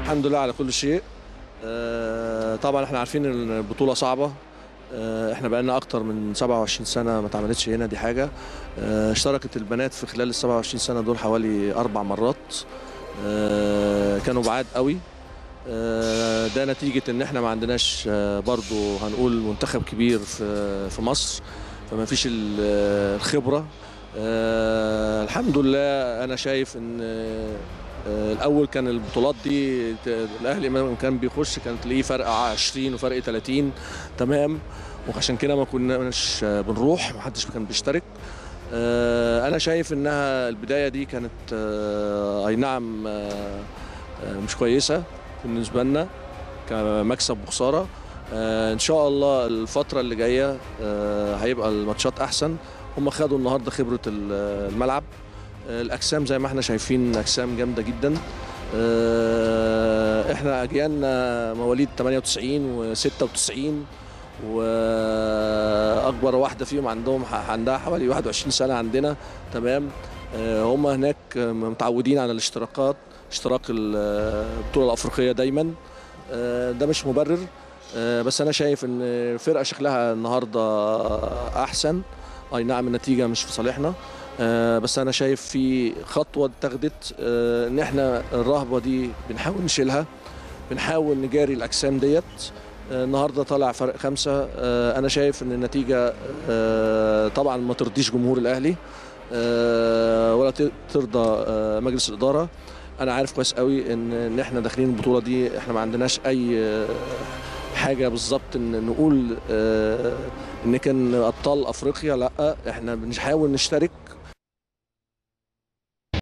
الحمد لله على كل شيء آه، طبعا احنا عارفين ان البطوله صعبه آه، احنا بقالنا اكتر من 27 سنه ما اتعملتش هنا دي حاجه آه، اشتركت البنات في خلال ال 27 سنه دول حوالي اربع مرات آه، كانوا بعاد قوي آه، ده نتيجه ان احنا ما عندناش آه، برضو هنقول منتخب كبير في في مصر فما فيش ال- آه، الخبره آه، الحمد لله انا شايف ان آه، آه، الاول كان البطولات دي ت- الاهلي ما كان بيخش كان تلاقيه فرق 20 وفرق 30 تمام وعشان كده ما كناش آه، بنروح ما حدش كان بيشترك آه، انا شايف انها البدايه دي كانت آه، اي نعم آه، آه، مش كويسه بالنسبه لنا كمكسب وخساره آه، ان شاء الله الفتره اللي جايه آه، هيبقى الماتشات احسن هم خدوا النهارده خبره ال- الملعب آه، الاجسام زي ما احنا شايفين اجسام جامده جدا آه، احنا اجيالنا مواليد 98 و96 واكبر واحده فيهم عندهم عندها حوالي 21 سنه عندنا تمام آه، هم هناك متعودين على الاشتراكات اشتراك البطوله الافريقيه دايما آه، ده مش مبرر آه، بس انا شايف ان الفرقه شكلها النهارده احسن اي نعم النتيجه مش في صالحنا آه، بس انا شايف في خطوه اتخذت آه، ان احنا الرهبه دي بنحاول نشيلها بنحاول نجاري الاجسام ديت آه، النهارده طالع فرق خمسه آه، انا شايف ان النتيجه آه، طبعا ما ترضيش جمهور الاهلي آه، ولا ت- ترضى آه، مجلس الاداره انا عارف كويس قوي ان ان احنا داخلين البطوله دي احنا ما عندناش اي آه، حاجه بالظبط ان نقول آه، ان كان ابطال افريقيا لا احنا بنحاول نشترك